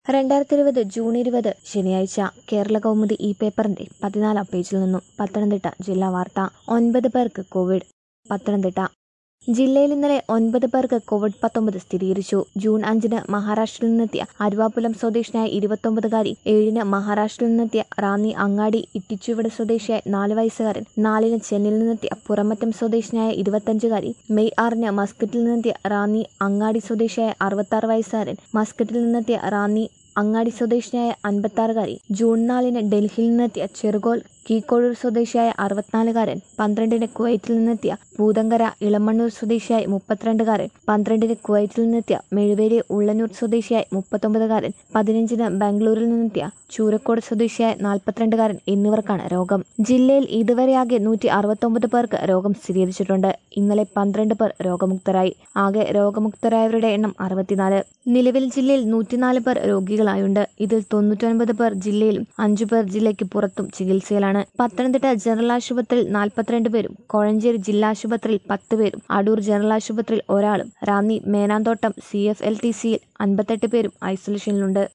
രണ്ടായിരത്തി ഇരുപത് ജൂൺ ഇരുപത് ശനിയാഴ്ച കേരള കൗമുദി ഈ പേപ്പറിന്റെ പതിനാലാം പേജിൽ നിന്നും പത്തനംതിട്ട ജില്ലാ വാർത്ത ഒൻപത് പേർക്ക് കോവിഡ് പത്തനംതിട്ട ജില്ലയിൽ ഇന്നലെ ഒൻപത് പേർക്ക് കോവിഡ് പത്തൊമ്പത് സ്ഥിരീകരിച്ചു ജൂൺ അഞ്ചിന് മഹാരാഷ്ട്രയിൽ നിന്നെത്തിയ അരുവാപ്പുലം സ്വദേശിയായ ഇരുപത്തൊമ്പതുകാരി ഏഴിന് മഹാരാഷ്ട്രയിൽ നിന്നെത്തിയ റാന്നി അങ്ങാടി ഇട്ടിച്ചുവിട സ്വദേശിയായ നാല് വയസ്സുകാരൻ നാലിന് ചെന്നൈയിൽ നിന്നെത്തിയ പുറമറ്റം സ്വദേശിനിയായ ഇരുപത്തഞ്ചുകാരി മെയ് ആറിന് മസ്കറ്റിൽ നിന്നെത്തിയ റാന്നി അങ്ങാടി സ്വദേശിയായ അറുപത്താറ് വയസ്സുകാരൻ മസ്കറ്റിൽ നിന്നെത്തിയ റാന്നി അങ്ങാടി സ്വദേശിയായ അൻപത്താറുകാരി ജൂൺ നാലിന് ഡൽഹിയിൽ നിന്നെത്തിയ ചെറുകോൽ കീക്കോഴൂർ സ്വദേശിയായ അറുപത്തിനാലുകാരൻ പന്ത്രണ്ടിന് കുവൈറ്റിൽ നിന്നെത്തിയ പൂതങ്കര ഇളമണ്ണൂർ സ്വദേശിയായ മുപ്പത്തിരണ്ടുകാരൻ പന്ത്രണ്ടിന് കുവൈറ്റിൽ നിന്നെത്തിയ മെഴുവേലി ഉള്ളന്നൂർ സ്വദേശിയായ മുപ്പത്തൊമ്പതുകാരൻ പതിനഞ്ചിന് ബാംഗ്ലൂരിൽ നിന്നെത്തിയ ചൂരക്കോട് സ്വദേശിയായ നാൽപ്പത്തിരണ്ടുകാരൻ എന്നിവർക്കാണ് രോഗം ജില്ലയിൽ ഇതുവരെയാകെ നൂറ്റി അറുപത്തൊമ്പത് പേർക്ക് രോഗം സ്ഥിരീകരിച്ചിട്ടുണ്ട് ഇന്നലെ പന്ത്രണ്ട് പേർ രോഗമുക്തരായി ആകെ രോഗമുക്തരായവരുടെ എണ്ണം അറുപത്തിനാല് നിലവിൽ ജില്ലയിൽ നൂറ്റിനാല് പേർ രോഗികളായുണ്ട് ഇതിൽ തൊണ്ണൂറ്റൊൻപത് പേർ ജില്ലയിലും അഞ്ചു പേർ ജില്ലയ്ക്ക് പുറത്തും ചികിത്സയിലാണ് പത്തനംതിട്ട ജനറൽ ആശുപത്രിയിൽ നാൽപ്പത്തിരണ്ട് പേരും കോഴഞ്ചേരി ജില്ലാ ആശുപത്രിയിൽ പത്ത് പേരും അടൂർ ജനറൽ ആശുപത്രിയിൽ ഒരാളും Ranni Menamthottam C F L T സിയിൽ അൻപത്തെട്ട് പേരും ഐസൊലേഷനിലുണ്ട്